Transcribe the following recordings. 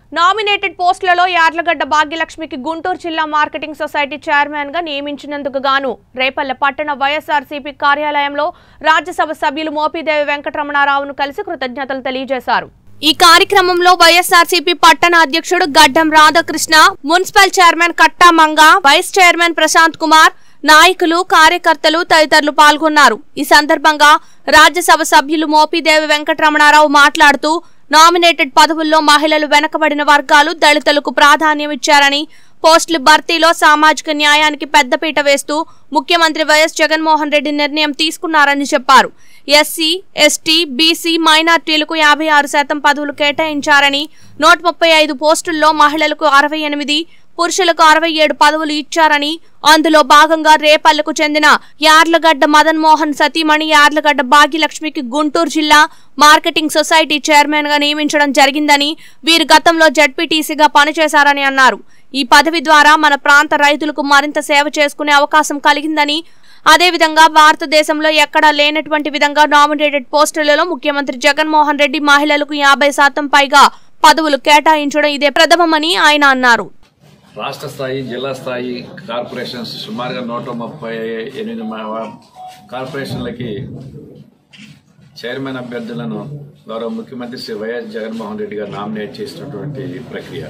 nominated పోస్టులలో యార్లగడ్డ భాగ్యలక్ష్మికి గుంటూరు జిల్లా మార్కెటింగ్ సొసైటీ చైర్మన్ గా నియమించినందుకు గాను రేపల్లె పట్టణ వైఎస్ఆర్సీపీ కార్యాలయంలో రాజ్యసభ సభ్యులు మోపిదేవి వెంకటరమణారావును కలిసి కృతజ్ఞతలు తెలియజేశారు ఈ కార్యక్రమంలో వైఎస్ఆర్సీపీ పట్టణ అధ్యక్షుడు Gaddam Radhakrishna municipal chairman Katta Manga vice chairman Prashanth Kumar నాయకులు కార్యకర్తలు తదితరులు పాల్గొన్నారు ఈ సందర్భంగా రాజ్యసభ సభ్యులు మోపిదేవి వెంకటరమణారావు మాట్లాడుతూ నామినేటెడ్ పదవుల్లో మహిళలు వెనకబడిన వర్గాలు దళితులకు ప్రాధాన్యం ఇచ్చారని పోస్టుల భర్తీలో సామాజిక న్యాయానికి పెద్దపీట వేస్తూ ముఖ్యమంత్రి వైఎస్ జగన్మోహన్ రెడ్డి నిర్ణయం తీసుకున్నారని చెప్పారు ఎస్సీ ఎస్టీ బీసీ మైనార్టీలకు యాభై ఆరు శాతం పదవులు కేటాయించారని నూట ముప్పై ఐదు పోస్టుల్లో మహిళలకు అరవై ఎనిమిది పురుషులకు అరవై ఏడు పదవులు ఇచ్చారని అందులో భాగంగా రేపల్లెకు చెందిన యార్లగడ్డ మదన్ మోహన్ సతీమణి యార్లగడ్డ భాగ్యలక్ష్మికి గుంటూరు జిల్లా మార్కెటింగ్ సొసైటీ చైర్మన్ గా నియమించడం జరిగిందని వీరు గతంలో జడ్పీటీసీగా పనిచేశారని అన్నారు ఈ పదవి ద్వారా మన ప్రాంత రైతులకు మరింత సేవ చేసుకునే అవకాశం కలిగిందని అదేవిధంగా భారతదేశంలో ఎక్కడా లేనటువంటి విధంగా నామినేటెడ్ పోస్టులలో ముఖ్యమంత్రి జగన్మోహన్ రెడ్డి మహిళలకు యాభై శాతం పైగా పదవులు కేటాయించడం ఇదే ప్రథమమని ఆయన అన్నారు రాష్ట్ర స్థాయి జిల్లా స్థాయి కార్పొరేషన్స్ సుమారుగా నూట ముప్పై ఎనిమిది మా- కార్పొరేషన్లకి చైర్మన్ అభ్యర్థులను గౌరవ ముఖ్యమంత్రి శ్రీ వైఎస్ జగన్మోహన్ రెడ్డి గారు నామినేట్ చేసినటువంటి ప్రక్రియ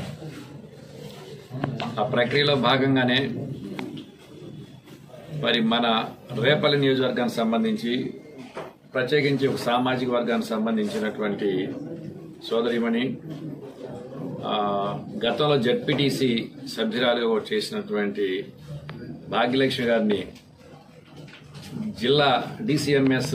ఆ ప్రక్రియలో భాగంగానే మరి మన రేపల్లి నియోజకవర్గానికి సంబంధించి ప్రత్యేకించి ఒక సామాజిక వర్గానికి సంబంధించినటువంటి సోదరిమణి ఆ, గతంలో జడ్పీటీసీ సభ్యురాలుగా కూడా చేసినటువంటి భాగ్యలక్ష్మి గారిని జిల్లా డిసిఎంఎస్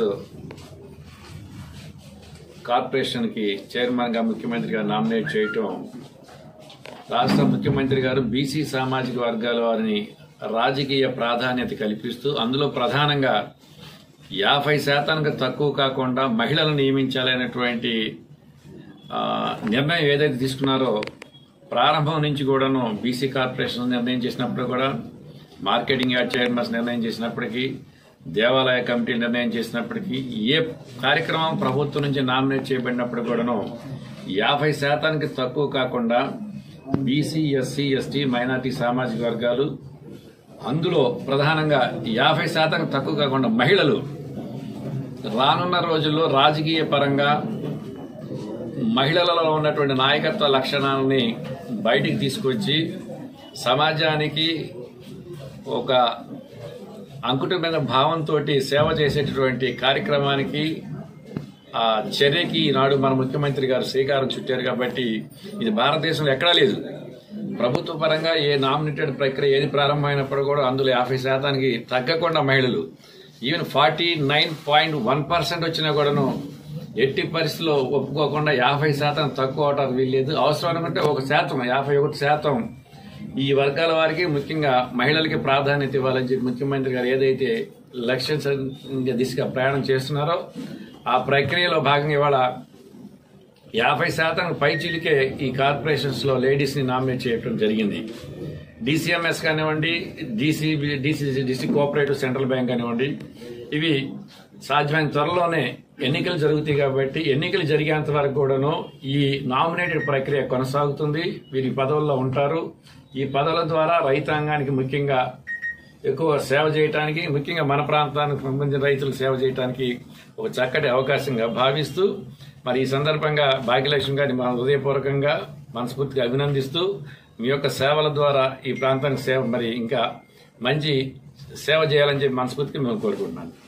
కార్పొరేషన్కి చైర్మన్గా ముఖ్యమంత్రి గారు నామినేట్ చేయటం రాష్ట్ర ముఖ్యమంత్రి గారు బీసీ సామాజిక వర్గాల వారిని రాజకీయ ప్రాధాన్యత కల్పిస్తూ అందులో ప్రధానంగా యాభై శాతానికి తక్కువ కాకుండా మహిళలను నియమించాలనేటువంటి ఆ, నిర్ణయం ఏదైతే తీసుకున్నారో ప్రారంభం నుంచి కూడాను బీసీ కార్పొరేషన్ నిర్ణయం చేసినప్పుడు కూడా మార్కెటింగ్ యార్డ్ చైర్మన్స్ నిర్ణయం చేసినప్పటికీ దేవాలయ కమిటీ నిర్ణయం చేసినప్పటికీ ఏ కార్యక్రమం ప్రభుత్వం నుంచి నామినేట్ చేయబడినప్పుడు కూడాను యాభై శాతానికి తక్కువ కాకుండా బీసీ ఎస్సీ ఎస్టీ మైనార్టీ సామాజిక వర్గాలు అందులో ప్రధానంగా యాభై శాతానికి తక్కువ కాకుండా మహిళలు రానున్న రోజుల్లో రాజకీయ పరంగా మహిళలలో ఉన్నటువంటి నాయకత్వ లక్షణాలని బయటికి తీసుకొచ్చి సమాజానికి ఒక అంకుటమైన భావంతో సేవ చేసేటటువంటి కార్యక్రమానికి ఆ చర్యకి ఈనాడు మన ముఖ్యమంత్రి గారు శ్రీకారం చుట్టారు కాబట్టి ఇది భారతదేశంలో ఎక్కడా లేదు ప్రభుత్వ పరంగా ఏ నామినేటెడ్ ప్రక్రియ ఏది ప్రారంభమైనప్పుడు కూడా అందులో యాభై శాతానికి తగ్గకుండా మహిళలు even forty nine point one percent వచ్చినా కూడాను ఎట్టి పరిస్థితుల్లో ఒప్పుకోకుండా యాభై శాతం తక్కువ అవటానికి వీల్లేదు అవసరం అనుకుంటే ఒక శాతం యాభై ఒకటి శాతం ఈ వర్గాల వారికి ముఖ్యంగా మహిళలకి ప్రాధాన్యత ఇవ్వాలని చెప్పి ముఖ్యమంత్రి గారు ఏదైతే లక్ష్య దిశగా ప్రయాణం చేస్తున్నారో ఆ ప్రక్రియలో భాగంగా ఇవాళ యాభై శాతం పై చిలికే ఈ కార్పొరేషన్స్ లో లేడీస్ ని నామినేట్ చేయడం జరిగింది డిసిఎంఎస్ కానివ్వండి DC DC district cooperative central bank కానివ్వండి ఇవి సాధ్యమైన త్వరలోనే ఎన్నికలు జరుగుతాయి కాబట్టి ఎన్నికలు జరిగేంత వరకు కూడాను ఈ నామినేటెడ్ ప్రక్రియ కొనసాగుతుంది వీరి పదవుల్లో ఉంటారు ఈ పదవుల ద్వారా రైతాంగానికి ముఖ్యంగా ఎక్కువ సేవ చేయడానికి ముఖ్యంగా మన ప్రాంతానికి సంబంధించిన రైతులకు సేవ చేయడానికి ఒక చక్కటి అవకాశంగా భావిస్తూ మరి ఈ సందర్భంగా భాగ్యలక్ష్మి గారిని మన హృదయపూర్వకంగా మనస్ఫూర్తిగా అభినందిస్తూ మీ యొక్క సేవల ద్వారా ఈ ప్రాంతానికి సేవ మరి ఇంకా మంచి సేవ చేయాలని చెప్పి మనస్ఫూర్తిగా మేము కోరుకుంటున్నాను